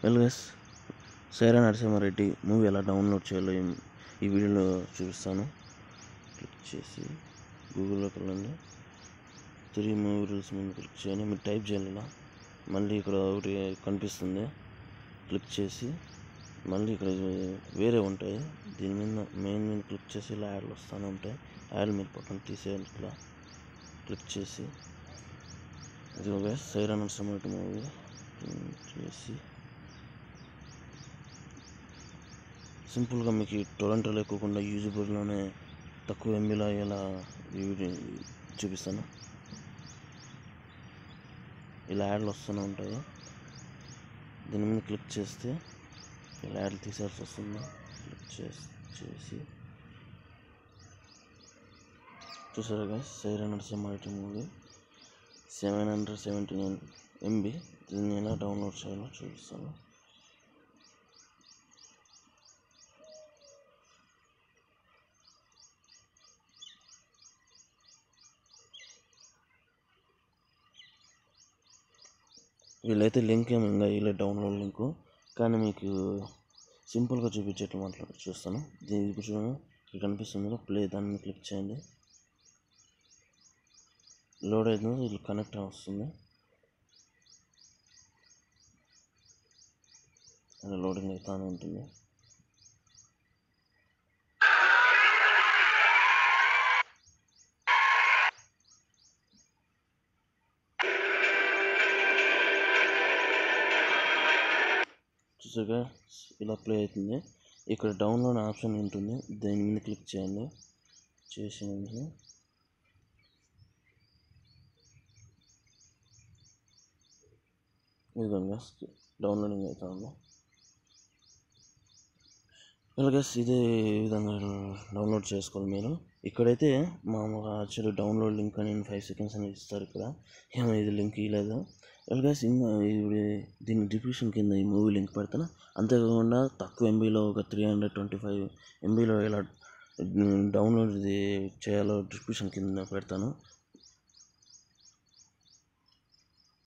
well guys Sye Raa Narasimha Reddy movie ఎలా download చేయాలో ఈ- ఈ వీడియోలో చూపిస్తాను క్లిక్ చేసి గూగుల్లోకి వెళ్ళండి తిరిగి మూవీ రూల్స్ మీద క్లిక్ చేయండి మీరు టైప్ చేయాలి ఇలా మళ్ళీ ఇక్కడ ఒకటి కనిపిస్తుంది క్లిక్ చేసి మళ్ళీ ఇక్కడ వేరే ఉంటాయి దీని మీద మెయిన్ మీద క్లిక్ చేసి ఇలా యాడ్లు వస్తూనే ఉంటాయి యాడ్ మీరు పక్కన తీసేయాలి ఇట్లా క్లిక్ చేసి ఇదిగో గైస్ సైరా నరసింహారెడ్డి మూవీ చేసి సింపుల్గా మీకు టొరంటోలో ఎక్కువకుండా యూజబుల్లోనే తక్కువ ఎంబీలో ఇలా ఈ వీడియో చూపిస్తాను ఇలా యాడ్లు వస్తూనే ఉంటాయి దీని మీద క్లిక్ చేస్తే ఇలా యాడ్లు తీసేయాల్సి వస్తుంది క్లిక్ చేసి చేసి చూసారా guys Sye Raa Narasimha Reddy movie seven hundred seventy nine MB దీన్ని ఎలా డౌన్లోడ్ చేయాలో చూపిస్తాను వీళ్ళైతే లింక్ ఏమి ఇంకా ఇలా డౌన్లోడ్ లింక్ కానీ మీకు సింపుల్గా చూపించేట్లు మాట్లాడి చూస్తాను దీని ఇప్పుడు చూడండి ఇక్కడ కనిపిస్తుంది ప్లే దాన్ని క్లిక్ చేయండి లోడ్ అవుతుంది ఇది కనెక్ట్ వస్తుంది అలా లోడింగ్ అవుతానే ఉంటుంది చూసాక ఇలా ప్లే అవుతుంది ఇక్కడ డౌన్లోడ్ ఆప్షన్ ఉంటుంది దాని మీద క్లిక్ చేయండి చేసిన వెంటనే ఈ విధంగా డౌన్లోడింగ్ అవుతుంది ఇలాగే ఇదే విధంగా డౌన్లోడ్ చేసుకోవాలి మీరు ఇక్కడైతే మామూలుగా యాక్చువల్లీ డౌన్లోడ్ లింక్ అని ఫైవ్ సెకండ్స్ అని ఇస్తారు ఇక్కడ ఏమో ఇది లింక్ ఇవ్వలేదు ఇలాగే ఇంకా ఇది దీని డిస్క్రిప్షన్ కింద ఈ మూవీ లింక్ పెడతాను అంతేకాకుండా తక్కువ ఎంబీలో ఒక త్రీ హండ్రెడ్ ట్వంటీ ఫైవ్ ఎంబీలో ఎలా డౌన్లోడ్ ఇది చేయాలో డిస్క్రిప్షన్ కింద పెడతాను